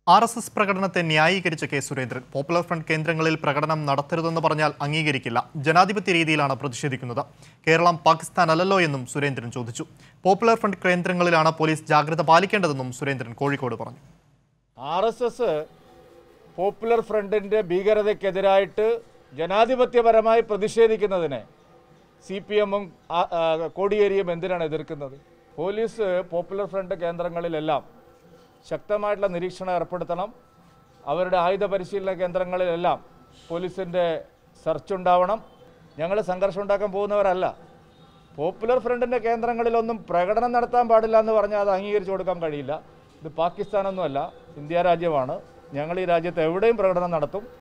R S S പ്രകടനത്തെ ന്യായീകരിച്ച K Surendran Popular Front കേന്ദ്രങ്ങളിൽ പ്രകടനം നടത്തരുതെന്ന് പറഞ്ഞാൽ അംഗീകരിക്കില്ല ജനാധിപത്യ രീതിയിലാണ് പ്രതിഷേധിക്കുന്നത് കേരളം പാകിസ്ഥാൻ അല്ലല്ലോ എന്നും സുരേന്ദ്രൻ ചോദിച്ചു പോപ്പുലർ ഫ്രണ്ട് കേന്ദ്രങ്ങളിലാണ് പോലീസ് ജാഗ്രത പാലിക്കേണ്ടതെന്നും സുരേന്ദ്രൻ കോഴിക്കോട് പറഞ്ഞു ആർ എസ് എസ് പോപ്പുലർ ഫ്രണ്ടിൻ്റെ ഭീകരതയ്ക്കെതിരായിട്ട് ജനാധിപത്യപരമായി പ്രതിഷേധിക്കുന്നതിനെ സി പി എമ്മും കോടിയേരിയും എന്തിനാണ് എതിർക്കുന്നത് പോലീസ് പോപ്പുലർ ഫ്രണ്ട് കേന്ദ്രങ്ങളിലെല്ലാം ശക്തമായിട്ടുള്ള നിരീക്ഷണം ഏർപ്പെടുത്തണം അവരുടെ ആയുധ പരിശീലന കേന്ദ്രങ്ങളിലെല്ലാം പോലീസിൻ്റെ സെർച്ച് ഉണ്ടാവണം ഞങ്ങൾ സംഘർഷം ഉണ്ടാക്കാൻ പോകുന്നവരല്ല പോപ്പുലർ ഫ്രണ്ടിൻ്റെ കേന്ദ്രങ്ങളിലൊന്നും പ്രകടനം നടത്താൻ പാടില്ല എന്ന് പറഞ്ഞാൽ അത് അംഗീകരിച്ചു കൊടുക്കാൻ കഴിയില്ല ഇത് പാകിസ്ഥാനൊന്നുമല്ല ഇന്ത്യ രാജ്യമാണ് ഞങ്ങൾ ഈ രാജ്യത്ത് എവിടെയും പ്രകടനം നടത്തും